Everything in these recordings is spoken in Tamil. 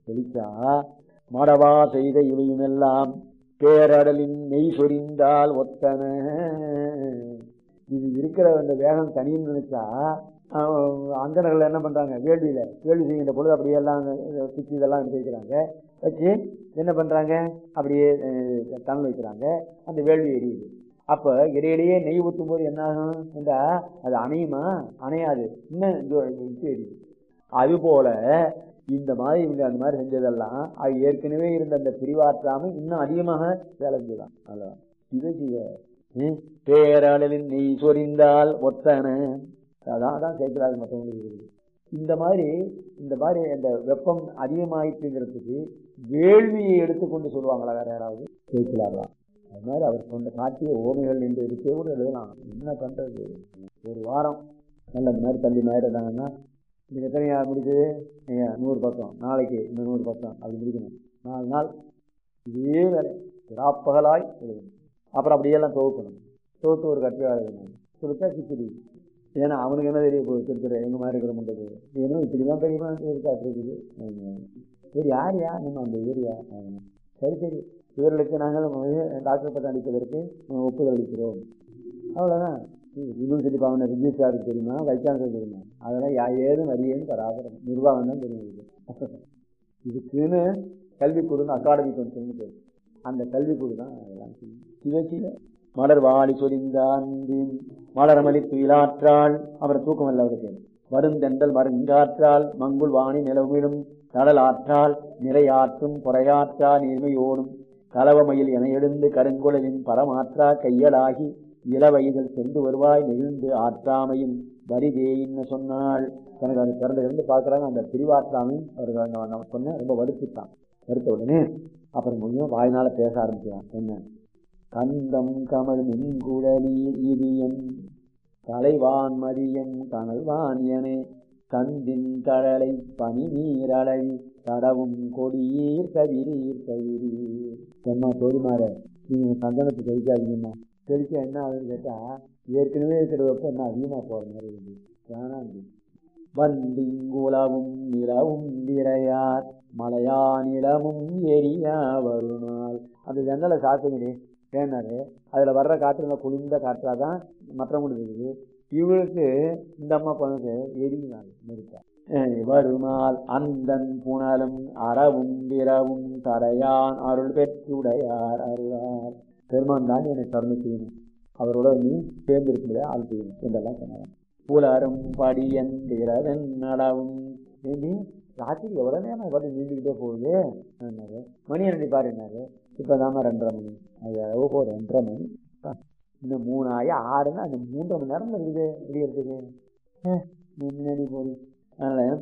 தெளிச்சா மடவா செய்த இவையுமெல்லாம் பேரடலின் நெய் சொரிந்தால் ஒத்தன இது இருக்கிற அந்த வேகம் தனின்னு நினைச்சா அந்தனர்கள் என்ன பண்றாங்க வேள்வியில வேள்வி செய்கின்ற பொழுது அப்படியே எல்லாம் குச்சி இதெல்லாம் எடுத்து வைக்கிறாங்க வச்சு என்ன பண்றாங்க அப்படியே தணல் வைக்கிறாங்க அந்த வேள்வி எரியுது அப்ப இடையிலேயே நெய் ஊற்றும் போது என்ன ஆகும் என்றா அது அணையுமா அணையாது இன்னும் எரியுது அது போல இந்த மாதிரி இவங்க அந்த மாதிரி செஞ்சதெல்லாம் அது ஏற்கனவே இருந்த அந்த பிரிவாற்றாம இன்னும் அதிகமாக வேலை செஞ்சுதான் அவ்வளவுதான் இது செய்ய பேரளலின் நெய் சொரிந்தால் ஒத்தன அதான் அதான் சேர்க்கிறாரு மற்றவங்களுக்கு இருக்குது இந்த மாதிரி இந்த மாதிரி அந்த வெப்பம் அதிகமாயிட்டுங்கிறதுக்கு வேள்வியை எடுத்துக்கொண்டு சொல்லுவாங்களா வேற யாராவது சேர்க்கலாதான் அது மாதிரி அவர் சொன்ன காட்டிய ஓமைகள் என்று இருக்கே கூட எழுதலாம் என்ன பண்றது ஒரு வாரம் நல்ல இந்த மாதிரி தள்ளி மாதிரி இருந்தாங்கன்னா இன்னைக்கு எத்தனை முடிச்சது நீங்கள் நூறு பக்கம் நாளைக்கு இந்த நூறு பக்கம் அப்படி முடிக்கணும் நாலு நாள் இதே வேலை ராப்பகலாய் எழுதணும் அப்புறம் அப்படியெல்லாம் துவக்கணும் துவத்து ஒரு கட்டுரை எழுதணும் கொடுத்தா கிச்சடி ஏன்னா அவனுக்கு என்ன தெரிய போகுது திருத்துறை எங்கள் மாதிரி இருக்கிற முடியாது ஏன்னா இப்படி தான் பெரியமா இருக்காட்டு இருக்குது சரி யார் யார் நம்ம அந்த ஏரியா சரி சரி இவர்களுக்கு நாங்கள் டாக்டர் பட்டம் அளிப்பதற்கு ஒப்புதல் அளிக்கிறோம் அவ்வளோதான் யூனிவர்சிட்டி பாவனை ரிஜிஸ்டாருக்கு தெரியுமா வைக்கான்சர் தெரியுமா அதெல்லாம் யா ஏதும் அறியேன்னு தராதரம் நிர்வாகம் தான் தெரியும் இதுக்குன்னு கல்விக்குழுன்னு அகாடமிக் கவுன்சில்னு பேர் அந்த கல்விக்குழு தான் அதெல்லாம் சிவச்சில மலர் வாழி சொரிந்தான் மலரமளி துயிலாற்றாள் அவர் தூக்கம் அல்ல அவருக்கு வருந்தெண்டல் மருங்காற்றால் மங்குள் வாணி நிலவிடும் கடல் ஆற்றால் நிறையாற்றும் பொறையாற்றா நீர்மையோடும் கலவமயில் என எழுந்து கருங்குழலின் பரமாற்றா கையலாகி இளவயதில் சென்று வருவாய் நெகிழ்ந்து ஆற்றாமையும் வரிதேயின்னு சொன்னாள் தனக்கு அது பிறந்த இருந்து பார்க்குறாங்க அந்த பிரிவாற்றாமையும் அவர்கள் சொன்ன ரொம்ப வருத்திட்டான் வருத்த உடனே அப்புறம் முடியும் வாய்னால பேச ஆரம்பிச்சான் என்ன கந்தம் கமல் மின்குழலி இரியன் தலைவான் மதியன் கனல்வான் என கந்தின் கடலை பனி நீரளவி தடவும் கொடியீர் கவிரீர் கவிரீர் எம்மா தோழிமார நீங்க சந்தனத்தை தெளிக்காதீங்கம்மா தெளிச்சா என்ன ஆகுதுன்னு கேட்டா ஏற்கனவே இருக்கிற வெப்பம் என்ன அதிகமா போற மாதிரி இருக்கு வேணாண்டி வண்டிங்குலவும் நிலவும் விரையார் மலையா நிலமும் எரியா வருநாள் அந்த ஜன்னலை சாத்துங்கடி ஏன்னாரு அதுல வர்ற காற்றுல குளிர்ந்த காற்றாதான் மற்றவங்களுக்கு இருக்குது இவளுக்கு இந்த அம்மா பொண்ணுக்கு எரியினாள் நெருக்கா வருமால் அந்தன் புனலும் அறவும் பிறவும் தடையான் அருள் பெற்றுடையார் அருளார் பெருமான் தான் எனக்கு கருணை செய்யணும் அவரோட நீ சேர்ந்திருக்க முடியாது ஆள் செய்யணும் என்றெல்லாம் சொன்னாங்க புலரும் படியன் திரவன் நடவும் நீ ராத்திரி எவ்வளோ நேரம் பாட்டு நீண்டுக்கிட்டே போகுது என்னாரு மணி ரெண்டு பாரு என்னாரு இப்போ தாம ரெண்டரை மணி அது ஓஹோ ரெண்டரை மணி இன்னும் மூணு ஆகி ஆறுன்னா அந்த மூன்றரை மணி நேரம் இருக்குது விடியறதுக்கு முன்னாடி போகுது அதனால்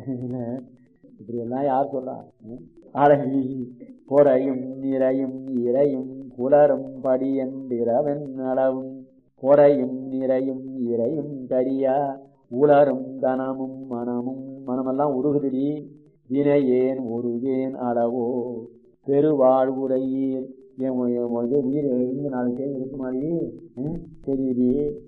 இப்படி எல்லாம் யார் சொல்றா அழகி பொறையும் நிறையும் இறையும் புலரும் படியன் திரவன் அளவும் பொறையும் நிறையும் இறையும் கரியா உலரும் தனமும் மனமும் மனமெல்லாம் உருகுதிரி வினையேன் ஒருவேன் அளவோ பெருவாழ்வுரையீர் என் உயிர் இருந்து நாளைக்கே இருக்கு மாதிரி தெரியுது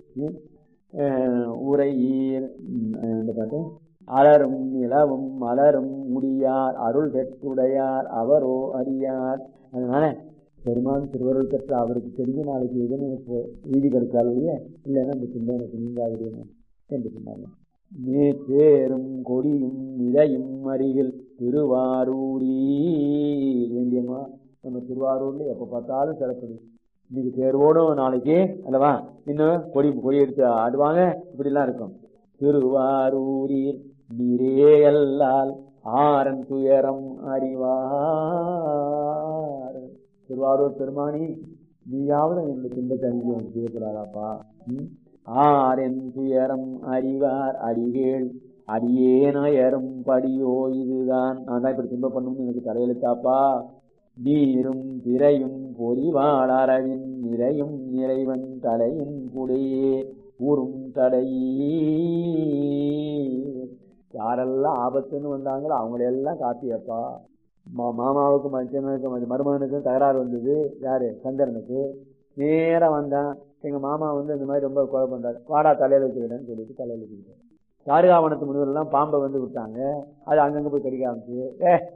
உரையீர் இந்த பாட்டு அலரும் நிலவும் மலரும் முடியார் அருள் பெற்றுடையார் அவரோ அறியார் அதனால பெருமான் திருவருள் பெற்ற அவருக்கு தெரிஞ்ச நாளைக்கு எதுன்னு எனக்கு வீதி கிடைச்சாலும் இல்லையா இல்லைன்னா இந்த சின்ன எனக்கு நீங்காது என்று சொன்னாங்க நீ பேரும் கொடியும் இதையும் அருகில் திருவாரூரி வேண்டியம்மா நம்ம திருவாரூர்ல எப்ப பார்த்தாலும் சிறப்பு இன்னைக்கு தேர்வோடும் நாளைக்கு அல்லவா இன்னும் கொடி கொடி எடுத்து ஆடுவாங்க இப்படிலாம் இருக்கும் திருவாரூரில் நீரே அல்லால் ஆரன் துயரம் அறிவார் திருவாரூர் பெருமானி நீயாவது எங்களுக்கு இந்த கல்வி ஒன்று செய்யக்கூடாதாப்பா ஆரென் துயரம் அறிவார் அடிகேள் அடியேனயரும் படியோ இதுதான் நான் தான் இப்படி துன்ப பண்ணணும்னு எனக்கு தலையெழுத்தாப்பா நீரும் திரையும் பொறிவாளரவின் நிறையும் நிறைவன் தலையின் குடையே ஊரும் தடையே யாரெல்லாம் ஆபத்துன்னு வந்தாங்களோ அவங்களெல்லாம் காப்பியப்பா மா மாமாவுக்கும் மச்சனுக்கும் மருமகனுக்கும் தகராறு வந்தது யாரு சந்திரனுக்கு நேராக வந்தான் எங்கள் மாமா வந்து இந்த மாதிரி ரொம்ப கொலை பண்ணுறாரு வாடா தலையில் வச்சுக்கிட்டேன்னு சொல்லிட்டு தலையில் வச்சுக்கிட்டேன் தாருகாவனத்து முனிவரெல்லாம் பாம்பை வந்து விட்டாங்க அது அங்கங்கே போய் கடிக்க ஆரம்பிச்சு ஏ